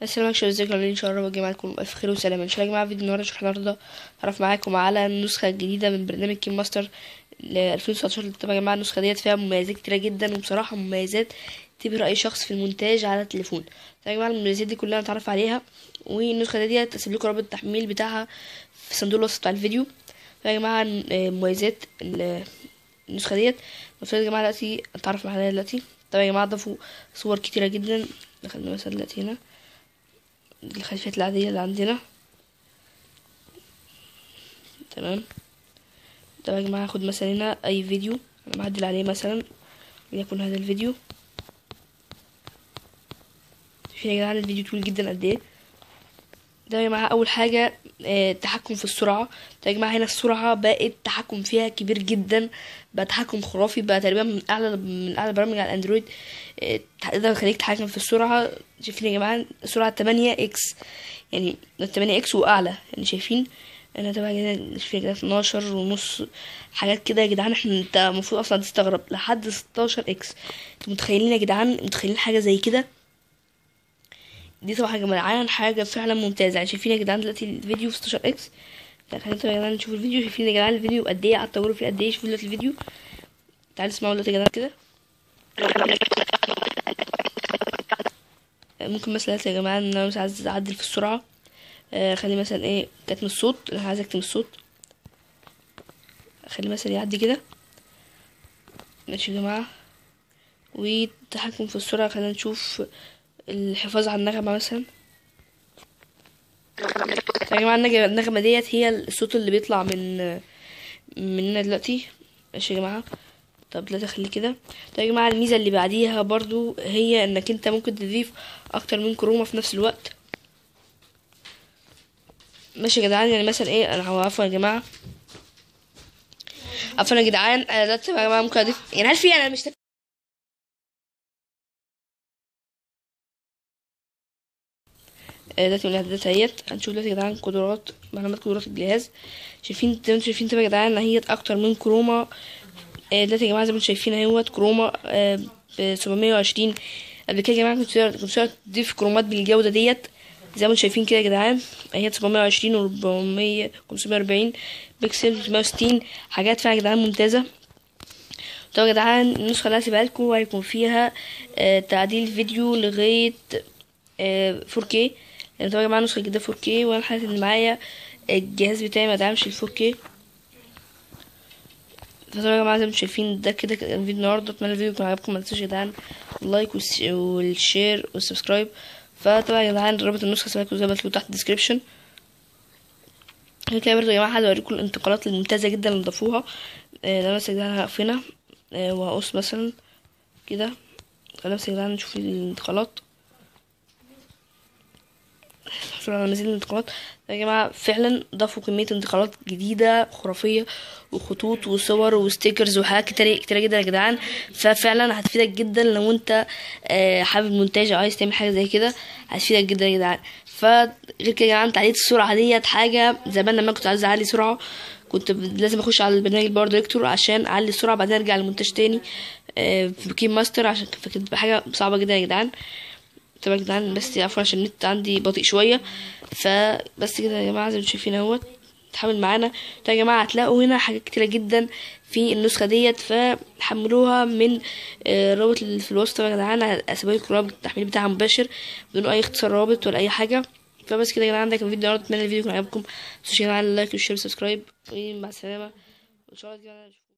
السلام عليكم ازيكم عاملين ان شاء الله ربنا معاكم الف خير وسلامه ان شاء الله يا جماعه فيديو النهارده شرح النهارده هعرف معاكم على النسخه الجديده من برنامج كيم ماستر ل 2019 طبعا يا جماعه النسخه ديت فيها مميزات كتيره جدا وبصراحه مميزات تبهر اي شخص في المونتاج على التليفون طبعا يا جماعه المميزات دي كلها نتعرف عليها والنسخه ديت هسيب لكم رابط التحميل بتاعها في صندوق الوصف بتاع الفيديو طبعا يا جماعه مميزات النسخه ديت المفروض يا جماعه دلوقتي نتعرف عليها دلوقتي طبعا يا جماعه ضافوا صور كتيره جدا دخلنا مثلا دلوقتي هنا الخلفيات العادية اللي عندنا تمام طبعا يا جماعة هاخد مثلا هنا أي فيديو أنا معدل عليه مثلا وليكن هذا الفيديو شايفين يا جدعان الفيديو طويل جدا قد ايه ده يا جماعة أول حاجة التحكم في السرعة ده يا جماعة هنا السرعة بقت التحكم فيها كبير جدا بقى تحكم خرافي بقى تقريبا من أعلى من أعلى برامج على الأندرويد تقدر يخليك تتحكم في السرعة شايفين يا جماعة سرعة تمانية اكس يعني تمانية اكس وأعلى يعني شايفين أنا طبعا كده شايفين كده اتناشر ونص حاجات كده يا جدعان احنا انت المفروض أصلا تستغرب لحد ستاشر اكس انتوا متخيلين يا جدعان متخيلين حاجة زي كده دي طبعا يا جدعان حاجة فعلا ممتازة يعني شايفين يا جدعان دلوقتي الفيديو في 16 اكس خلينا يا جدعان نشوف الفيديو شايفين يا جدعان الفيديو قد ايه قعدت اقول فيه قد ايه شوفوا دلوقتي الفيديو تعالوا اسمعوا دلوقتي يا جدعان كده ممكن مثلا يا جماعة ان انا مش عايز اعدل في السرعة آه خلي مثلا ايه كتم الصوت انا عايز اكتم الصوت خلي مثلا يعدي كده ماشي يا جماعة والتحكم في السرعة خلينا نشوف الحفاظ على النغمة مثلا يا جماعة النغمة ديت هي الصوت اللي بيطلع من مننا دلوقتي ماشي يا جماعة طب لا تخليه كده طيب يا جماعة الميزة اللي بعديها برضو هي انك انت ممكن تضيف اكتر من كرومة في نفس الوقت ماشي يا جدعان يعني مثلا ايه انا عفوا يا جماعة عفوا يا جدعان انا دلوقتي يا جماعة ممكن اضيف يعني هل في انا مش دلوقتي من الاعدادات اهيت هنشوف دلوقتي يا جدعان قدرات معلومات قدرات الجهاز شايفين انتوا شايفين طبعا يا جدعان ان هي اكتر من كرومة دلوقتي يا جماعه زي ما انتم شايفين اهوت كروما ب 720 قبل كده يا جماعه كنت كنت تضيف كرومات بالجوده ديت زي ما انتم شايفين كده يا جدعان هي 720 و 400 540 بكسل 360 حاجات فيها يا جدعان ممتازه طبعا يا جدعان النسخه اللي هسيبها لكم هيكون فيها تعديل فيديو لغايه 4K لان طبعا يا جماعه النسخه الجديده 4K وانا حاسس ان معايا الجهاز بتاعي ما دعمش ال 4K فطبعا يا جماعه زي ما انتم شايفين ده كده كان الفيديو النهارده اتمنى الفيديو يكون عجبكم ما تنسوش يا جدعان اللايك والشير والسبسكرايب فطبعا يا جدعان رابط النسخه سيبكم زي ما قلت تحت الديسكربشن كده برضه يا جماعه عايز اوريكم الانتقالات الممتازه جدا اللي ضافوها ده مثلا يا جدعان هقف هنا وهقص مثلا كده خلينا بس يا جدعان نشوف الانتقالات نحصل على مزيد من الانتقالات يا جماعة فعلا ضافوا كمية انتقالات جديدة خرافية وخطوط وصور وستيكرز وحاجات كتير كتيرة جدا يا جدعان ففعلا هتفيدك جدا لو انت حابب مونتاج او عايز تعمل حاجة زي كده هتفيدك جدا يا جدعان فغير كده يا جدعان تعديل السرعة ديت حاجة زمان لما كنت عايز اعلي سرعة كنت لازم اخش على البرنامج الباور دايركتور عشان اعلي السرعة بعدين ارجع للمونتاج تاني في كيم ماستر عشان كانت حاجة صعبة جدا يا جدعان طبعا يا جدعان بس عفوا عشان النت عندي بطيء شويه فبس كده يا جماعه زي ما شايفين اهوت تحمل معانا طيب يا جماعه هتلاقوا هنا حاجات كتيره جدا في النسخه ديت فحملوها من الرابط اللي في الوسط يا جدعان هسيب لكم رابط التحميل بتاعها مباشر بدون اي اختصار رابط ولا اي حاجه فبس كده يا جدعان ده كان فيديو النهارده اتمنى الفيديو يكون عجبكم متنسوش يا جدعان اللايك والشير والسبسكرايب ومع السلامه وان شاء الله